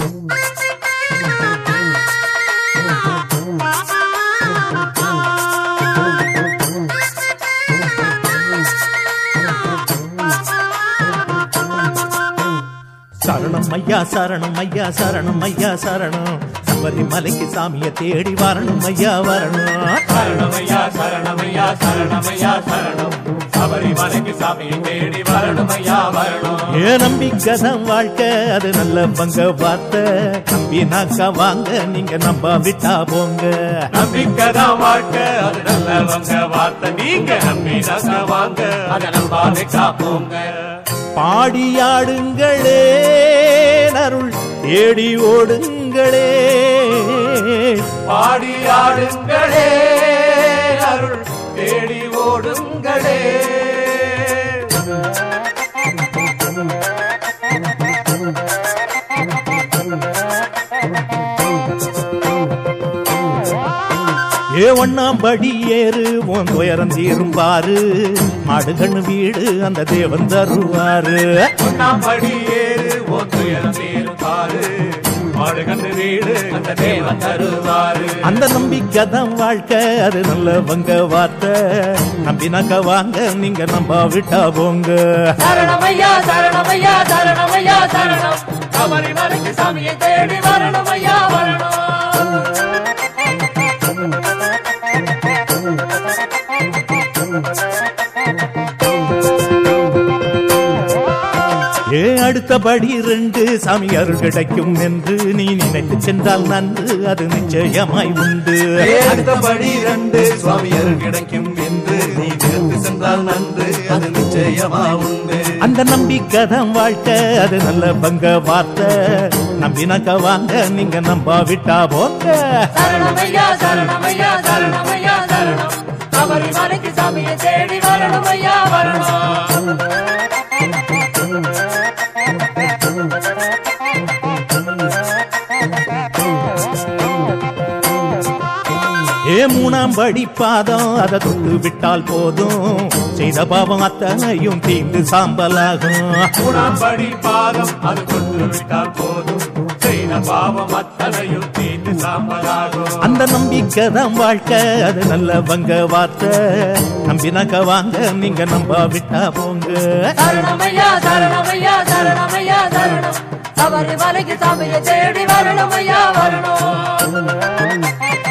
சரணம் ஐயா சரணம் ஐயா சரணம் ஐயா சரணம் சபரிமலைக்கு சாமியை தேடி வரணும் ஐயா வரணும் சரணமையா சரணமையா சரணமையா சரணம் சபரிமலைக்கு சாமியை தேடி வரணுமையா வரணும் ஏ நம்பிக்கதான் வாழ்க்கை அது நல்ல பங்க வார்த்தை நம்பினாக்கா வாங்க நீங்க நம்ப விட்டா போங்க நம்பிக்கைதான் வாழ்க்கை அது நல்லவங்க வார்த்தை நீங்க நம்பினாக்க வாங்க அதை நம்பாவே காப்போங்க பாடியாடுங்களே அருள் தேடி ஓடுங்களே பாடி ஆடுங்களே அருள் தேடி ஓடுங்களே ஏ ஒண்ணாம் படி ஏறு உன் துயரம் தீரும் பாரு மாடுகண்ணு வீடு அந்த தேவன் தருவாரு ஒன்னாம் படி ஏறு ஓ துயரம் தீரும் பாரு மாடுகண்டு வீடு அந்த தேவன் தருவாரு அந்த நம்பிக்கை தான் வாழ்க்கை அது நல்லவங்க வார்த்தை நம்பினாக்க வாங்க நீங்க நம்ப விட்டா போங்க சரணமையா சரணமையா சரணமையா சரணம் சபரிமலைக்கு சாமியை தேடி வரணுமையா வரணும் ஏ அடுத்தபடி ரெண்டு சாமி அருள் கிடைக்கும் என்று நீ நினைத்து சென்றால் நன்று அது நிச்சயமாய் உண்டு அடுத்தபடி ரெண்டு சுவாமியர் கிடைக்கும் என்று நீ நிறுத்து சென்றால் நன்று அது நிச்சயமா உண்டு அந்த நம்பிக்கை தான் வாழ்க்கை அது நல்ல பங்க வார்த்தை நம்பினாக்க வாங்க நீங்க நம்ப விட்டா போங்க சரணமையா சரணமையா சரணமையா சரணம் சபரிமலைக்கு சாமியை தேடி வரணுமையா வரணும் ஏ மூணாம் படி பாதம் அதை தொட்டு விட்டால் போதும் செய்த பாவம் அத்தனையும் தீந்து சாம்பலாகும் மூணாம் படி பாதம் அது கொண்டு விட்டால் போதும் செய்த பாவம் அத்தனையும் தீர்த்து சாம்பலாகும் அந்த நம்பிக்கை தான் வாழ்க்கை அது நல்லவங்க வார்த்தை நம்பினாக்க வாங்க நீங்க நம்ப விட்டா போங்க சரணமையா சரணமையா சரணமையா சரணம் சபரிமலைக்கு சாமியை தேடி வரணுமையா வரணும்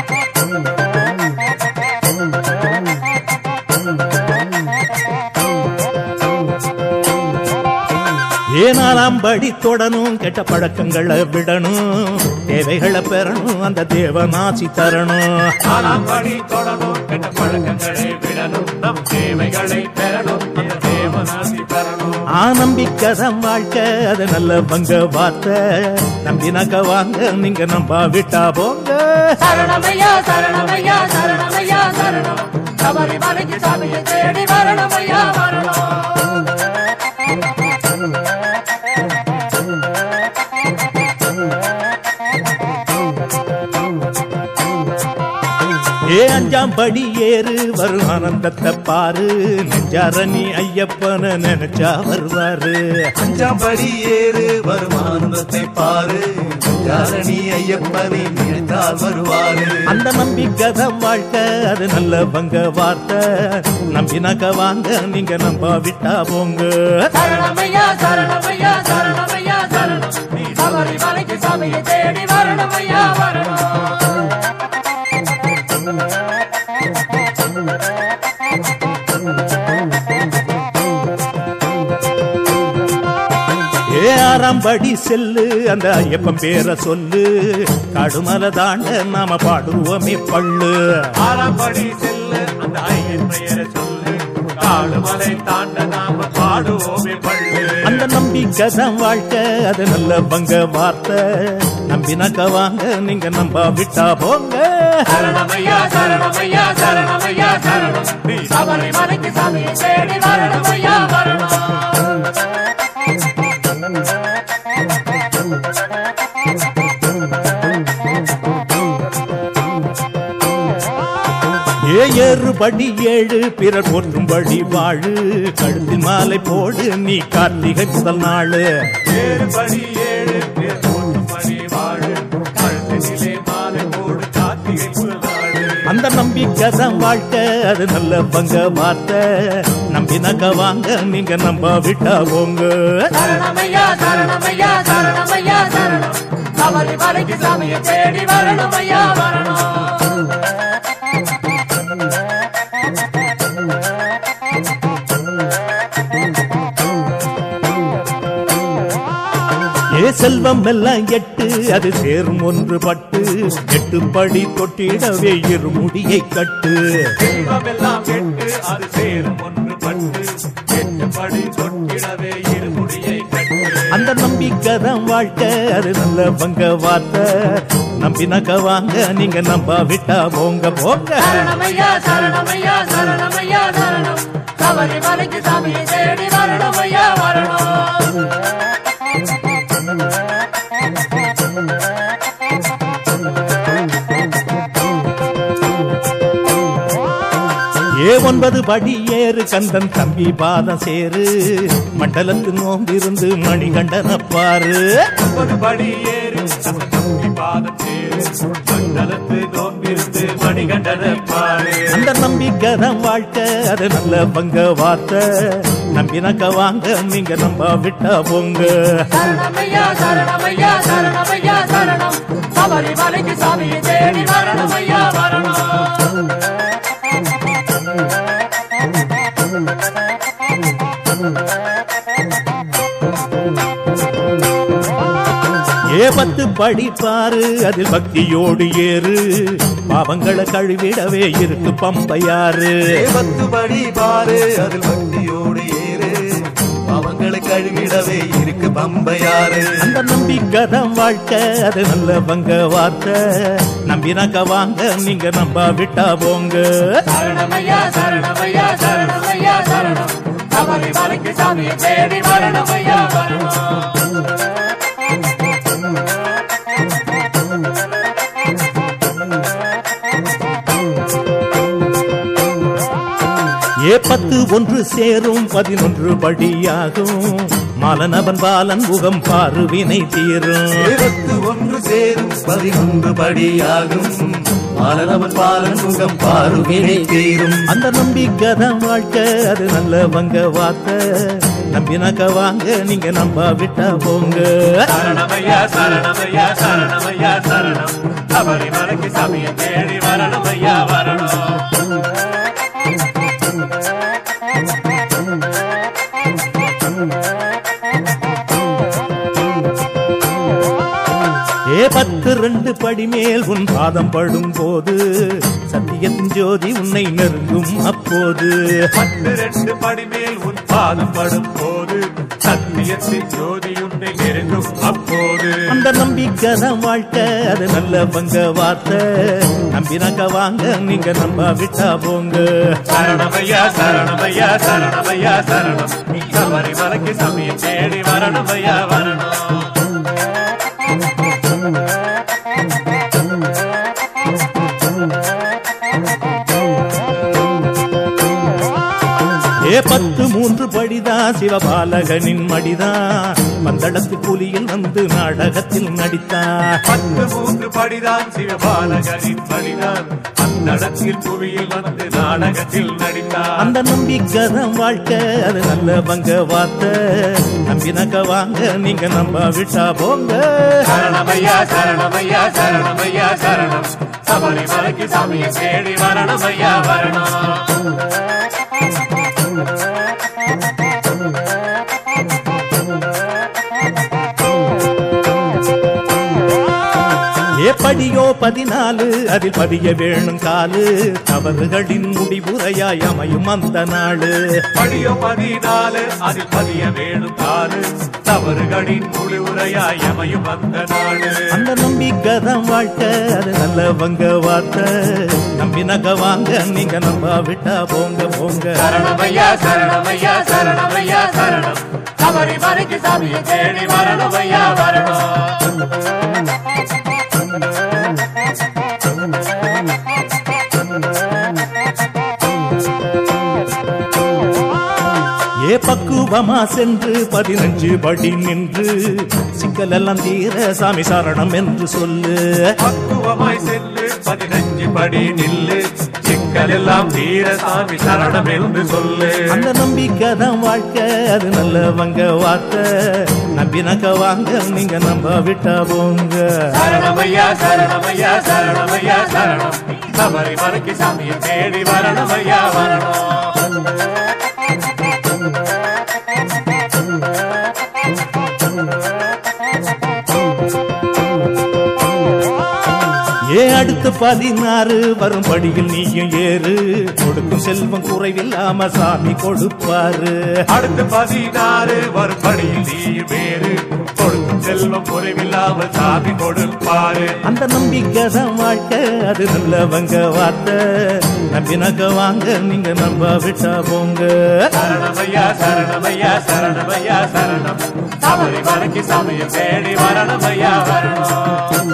ஏனாலாம் படி தொடணும் கெட்ட பழக்கங்களை விடணும் தேவைகளை பெறணும் அந்த தேவனாசி தரணும் நாலாம் படி தொடரும் கெட்ட பழக்கங்களை விடணும் நம் தேவைகளை பெறணும் அந்த தேவனாசி பெறணும் ஆ நம்பிக்கை தான் வாழ்க்கை அது நல்ல பங்க வார்த்தை நம்பினாக்க வாங்க நீங்க நம்ப விட்டா போங்க சரணமையா சரணமையா சரணமையா சரணம் சபரிமலைக்கு சாமியை தேடி வரணுமையா வரணும் ஏ அஞ்சாம் படி ஏறு வரும் ஆனந்தத்தை பாரு நெஞ்சாரணி ஐயப்பன நினைச்சா வருவாரு அஞ்சாம் படி ஏறு வருமானந்தத்தை பாரு யாரணி ஐயப்பனை நினைத்தால் வருவாரு அந்த நம்பிக்கை தான் வாழ்க்கை அது நல்ல பங்க வார்த்தை நம்பினாக்க வாங்க நீங்க நம்ப விட்டா போங்க சரணமையா சரணமையா சரணமையா சரணம் சபரிமலைக்கு சாமியை தேடி வரணுமையா வரணும் ஏ ஆறாம் படி செல்லு அந்த ஐயப்பன் பேரை சொல்லு கடுமலை தாண்ட நாம பாடுவோமே பள்ளு ஆறாம் படி செல்ல அந்த ஐயன் பெயரை சொல்லு காடுமலை தாண்ட நாம பாடுவோமே பள்ளு அந்த நம்பிக்கை தான் வாழ்க்கை அது நல்ல பங்க வார்த்தை நம்பினாக்க வாங்க நீங்க நம்ப விட்டா போங்க சரணமையா சரணமையா சரணமையா சரணம் சபரிமலைக்கு சாமியை தேடி வரணுமையா வரணும் ஏ ஏறுபடி ஏழு பிறர் போற்றும்படி வாழு கழுத்தில் மாலை போடு நீ கார்த்திகை முதல் நாளு ஏழு படி ஏழு பேர் போற்றும் படி நம்பிக்கைதான் வாழ்க்கை அது நல்ல பங்க வார்த்தை நம்பினாக்க வாங்க நீங்க நம்ப விட்டா போங்க சரணமையா சரணமையா சரணமையா சரணம் சபரிமலைக்கு சாமியை தேடி வரணுமையா வரணும் ஏ செல்வம் எல்லாம் எட்டு அது சேரும் ஒன்று பட்டு எட்டு படி தொட்டிடவே இருமுடியை கட்டு செல்வமெல்லாம் எட்டு அது சேரும் ஒன்று பட்டு எட்டுப்படி தொட்டிடவே இருமுடியை கட்டு அந்த நம்பிக்கைதான் வாழ்க்கை அது நல்ல பங்க வார்த்தை நம்பினாக்க வாங்க நீங்க நம்ப விட்டா போங்க போங்க சரணமையா சரணமையா சரணமையா சரணம் சபரிமலைக்கு சாமியை தேடி வரணுமையா வரணும் ஏ ஒன்பது படி ஏறு கந்தன் தம்பி பாதம் சேரு மண்டலத்து நோம்பிருந்து மணிகண்டன பாரு ஒன்பது படி ஏறு தம்பி பாதம் சேரு மண்டலத்து நோம்பிருந்து மணிகண்டன பாரு அந்த நம்பிக்கைதான் வாழ்க்கை அது நல்ல பங்க வார்த்தை நம்பினாக்க வாங்க நீங்க நம்ப விட்டா போங்க சரணமையா சரணமையா சரணமையா சரணம் சபரிமலைக்கு சாமியை தேடி வரணுமையா வரணும் ஏ பத்து படி பாரு அதில் பக்தியோடு ஏறு பாவங்களை கழுவிடவே இருக்கு பம்பையாறு பத்து படி பாரு அதில் பக்தியோடு ஏறு அவங்களை கழுவிடவே இருக்கு பம்பையாறு அந்த நம்பிக்கைதான் வாழ்க்கை அது நல்ல பங்க வார்த்தை நம்பினாக்க வாங்க நீங்க நம்ப விட்டா போங்க சரணமையா சரணமையா சரணமையா சரணம் சபரிமலைக்கு சாமியை தேடி வரணுமையா வரணும் ஏ பத்து ஒன்று சேரும் பதினொன்று படியாகும் மாலனவன் பாலன் முகம் பாருவினை தீரும் இருபத்து ஒன்று சேரும் பதினொன்று படியாகும் மாலனவன் பாலன் முகம் பாருவினை தீரும் அந்த நம்பிக்கைதான் வாழ்க்கை அது நல்ல பங்க வார்த்தை நம்பினாக்க வாங்க நீங்க நம்ப விட்டா போங்க சரணமையா சரணமையா சரணமையா சரணம் சபரிமலைக்கு சாமியை தேடி வரணுமையா வரணும் ஏ பத்து ரெண்டு படி மேல் உன் பாதம் படும் போது சத்தியத்தின் ஜோதி உன்னை நெருங்கும் அப்போது பத்து ரெண்டு படி மேல் உன் பாதம் படும் போது சத்தியத்தின் ஜோதி உன்னை நெருங்கும் அப்போது அந்த நம்பிக்கைதான் வாழ்க்கை அது நல்ல பங்க வார்த்தை நம்பினாக்க வாங்க நீங்க நம்ப விட்டா போங்க சரணமையா சரணமையா சரணமையா சரணம் சபரிமலைக்கு சாமியை தேடி வரணுமையா வரணும் ஏ பத்து மூன்று படிதான் சிவபாலகனின் மடிதான் பந்தளத்து புலியில் வந்து நாடகத்தில் நடித்தான் பத்து மூன்று படிதான் சிவபாலகரின் படிதான் அந்தடத்தில் புவியில் வந்து நாடகத்தில் நடித்தார் அந்த நம்பிக்கைதான் வாழ்க்கை அது நல்ல பங்க வார்த்தை நம்பினாக்க வாங்க நீங்க நம்ப விட்டா போங்க சரணமையா சரணமையா சரணமையா சரணம் சபரிமலைக்கு சாமியை தேடி வரணுமையா வரணும் ஏ படியோ பதினாலு அதில் பதிய வேணும் காலு தவறுகளின் முடிவுரையாய் அமையும் அந்த நாளு படியோ பதினாலு அதில் பதிய வேணும் காலு தவறுகளின் முடிவுரையாய் அமையும் அந்த நாடு அந்த நம்பிக்கைதான் வாழ்க்கை அது நல்ல பங்க வார்த்தை நம்பினாக்க வாங்க நீங்க நம்ப விட்டா போங்க போங்க சரணமையா சரணமையா சரணமையா சரணம் சபரிமலைக்கு சாமியை தேடி வரணுமையா வரணும் ஏ பக்குவமா சென்று பதினஞ்சு படி நின்று சிக்கலெல்லாம் தீர சாமி சரணம் என்று சொல்லு பக்குவமாய் சென்று பதினஞ்சு படி நில்லு சிக்கல் எல்லாம் தீர சாமி சரணம் என்று சொல்லு அந்த நம்பிக்கை தான் வாழ்க்கை அது நல்லவங்க வார்த்தை நம்பினாக்க வாங்க நீங்க நம்ப விட்டா போங்க சரணமையா சரணமையா சரணமையா சரணம் சபரி மலைக்கு சாமியை தேடி வரணுமையா வரணும் ஏ அடுத்து பதினாறு வரும் படியில் நீயும் ஏறு கொடுக்கும் செல்வம் குறைவில்லாம சாமி கொடுப்பாரு அடுத்து பதினாறு வரும் படியில் நீ வேறு கொடுக்கும் செல்வம் குறைவில்லாமல் சாமி கொடுப்பாரு அந்த நம்பிக்கை தான் வாழ்க்கை அது நல்லவங்க வார்த்தை நம்பினாக்க வாங்க நீங்க நம்ப விட்டா போங்க சரணமையா சரணமையா சரணமையா சரணம் சபரி மலைக்கு சாமியை தேடி வரணுமையா வரணும்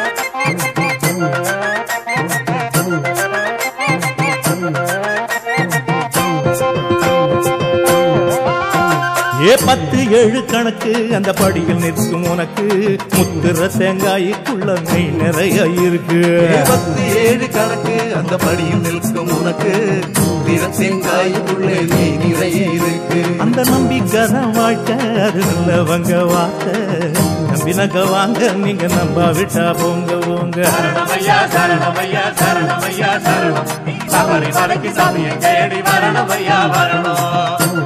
ஏ பத்து ஏழு கணக்கு அந்த படியில் நிற்கும் உனக்கு முத்துற தேங்காய்க்குள்ள நெய் நிறைய இருக்கு பத்து ஏழு கணக்கு அந்த படியில் நிற்கும் உனக்கு திறத்தேங்காயுள்ளே நீ நிறைய இருக்கு அந்த நம்பிக்கை தான் வாழ்க்கை அது நல்லவங்க வார்த்தை நம்பினக்க வாங்க நீங்க நம்ப விட்டா போங்க போங்க சரணமையா சரணமையா சரணமையா சரணம் சபரி மலைக்கு சாமியை தேடி வரணுமையா வரணும்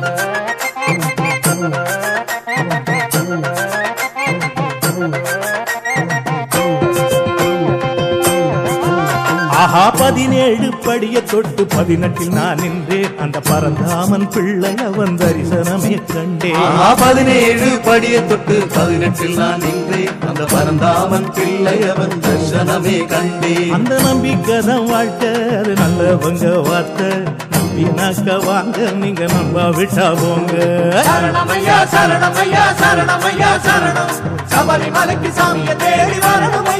ஆஹா பதினேழு படிய தொட்டு பதினெட்டில் நான் நின்றேன் அந்த பரந்தாமன் பிள்ளை அவன் தரிசனமே கண்டேன் ஆஹா, பதினேழு படிய தொட்டு பதினெட்டில் நான் நின்றேன் அந்த பரந்தாமன் பிள்ளை அவன் தர்சனமே கண்டேன் அந்த நம்பிக்கை தான் வாழ்க்கை அது நல்லவங்க வார்த்தை நம்பினாக்க வாங்க நீங்க நம்ப விட்டா போங்க சரணமையா சரணமையா சரணமையா சரணம் சபரி மலைக்கு சாமியை தேடி வரணும்